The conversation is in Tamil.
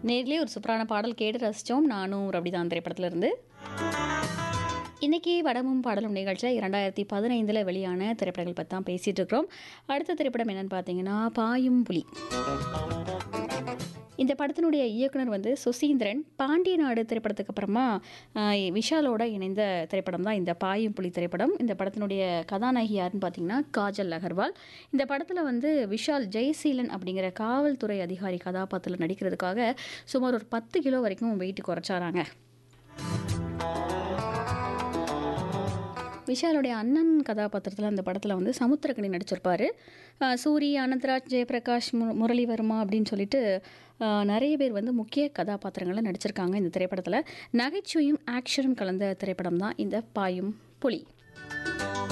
நேர்லயே ஒரு சூப்பரான பாடல் கேட்டு ரசித்தோம் நானும் ரபிதான் திரைப்படத்துல இருந்து இன்னைக்கு வடமும் பாடலும் நிகழ்ச்சியில் இரண்டாயிரத்தி பதினைந்தில் வெளியான திரைப்படங்கள் பற்றி தான் பேசிகிட்டு இருக்கிறோம் அடுத்த திரைப்படம் என்னன்னு பார்த்தீங்கன்னா பாயும் புலி இந்த படத்தினுடைய இயக்குனர் வந்து சுசீந்திரன் பாண்டிய நாடு திரைப்படத்துக்கு அப்புறமா ஆஹ், விஷாலோட இணைந்த திரைப்படம் தான் இந்த பாயும் புலி திரைப்படம் இந்த படத்தினுடைய கதாநாயகி யாருன்னு பார்த்தீங்கன்னா காஜல் அகர்வால் இந்த படத்தில் வந்து விஷால் ஜெயசீலன் அப்படிங்கிற காவல்துறை அதிகாரி கதாபாத்திரத்தில் நடிக்கிறதுக்காக சுமார் ஒரு பத்து கிலோ வரைக்கும் வெயிட் குறைச்சாராங்க விஷாலுடைய அண்ணன் கதாபாத்திரத்தில் அந்த படத்தில் வந்து சமுத்திரக்கனி நடிச்சிருப்பார் சூரி அனந்தராஜ் ஜெயபிரகாஷ் மு முரளிவர்மா அப்படின்னு சொல்லிட்டு ஆஹ், நிறைய பேர் வந்து முக்கிய கதாபாத்திரங்களில் நடிச்சிருக்காங்க இந்த திரைப்படத்தில் நகைச்சுவையும் ஆக்ஷனும் கலந்த திரைப்படம் தான் இந்த பாயும் புலி